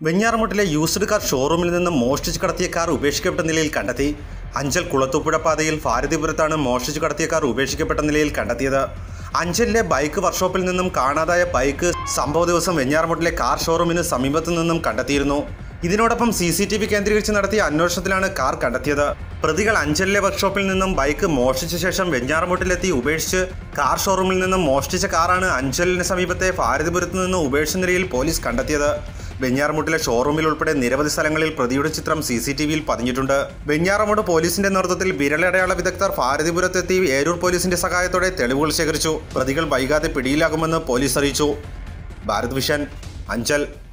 വെഞ്ഞാറമുട്ടിലെ used car ഷോറൂമിൽ നിന്നും മോഷ്ടിച്ച് കടത്തിയ കാർ ഉപേക്ഷിക്കപ്പെട്ട നിലയിൽ കണ്ടെത്തി അഞ്ചൽ കുളത്തൂപ്പുഴ പാതയിൽ ഭാരതിപുരത്താണ് മോഷ്ടിച്ച് കടത്തിയ കാർ ഉപേക്ഷിക്കപ്പെട്ട നിലയിൽ കണ്ടെത്തിയത് അഞ്ചലിലെ ബൈക്ക് വർക്ക്ഷോപ്പിൽ നിന്നും കാണാതായ ബൈക്ക് സംഭവ ദിവസം വെഞ്ഞാറമുട്ടിലെ കാർ ഷോറൂമിന് സമീപത്തു നിന്നും കണ്ടെത്തിയിരുന്നു ഇതിനോടൊപ്പം സി സി ടി വി കേന്ദ്രീകരിച്ച് നടത്തിയ അന്വേഷണത്തിലാണ് കാർ കണ്ടെത്തിയത് പ്രതികൾ അഞ്ചലിലെ വർക്ക്ഷോപ്പിൽ നിന്നും ബൈക്ക് മോഷ്ടിച്ച ശേഷം വെഞ്ഞാറമുട്ടിലെത്തി ഉപേക്ഷിച്ച് കാർ ഷോറൂമിൽ നിന്നും മോഷ്ടിച്ച കാറാണ് അഞ്ചലിന് സമീപത്തെ ഭാരതിപുരത്ത് നിന്ന് ഉപേക്ഷിച്ച നിലയിൽ പോലീസ് കണ്ടെത്തിയത് വെഞ്ഞാറമുട്ടിലെ ഷോറൂമിൽ ഉൾപ്പെടെ നിരവധി സ്ഥലങ്ങളിൽ പ്രതിയുടെ ചിത്രം സി സി ടി വിയിൽ പതിഞ്ഞിട്ടുണ്ട് വെഞ്ഞാറമുട്ട് പോലീസിന്റെ നേതൃത്വത്തിൽ വിരലടയാള വിദഗ്ധർ ഭാരതിപുരത്തെത്തി ഏരൂർ പോലീസിന്റെ സഹായത്തോടെ തെളിവുകൾ ശേഖരിച്ചു പ്രതികൾ വൈകാതെ പിടിയിലാകുമെന്ന് പോലീസ് അറിയിച്ചു ഭാരത് വിഷൻ അഞ്ചൽ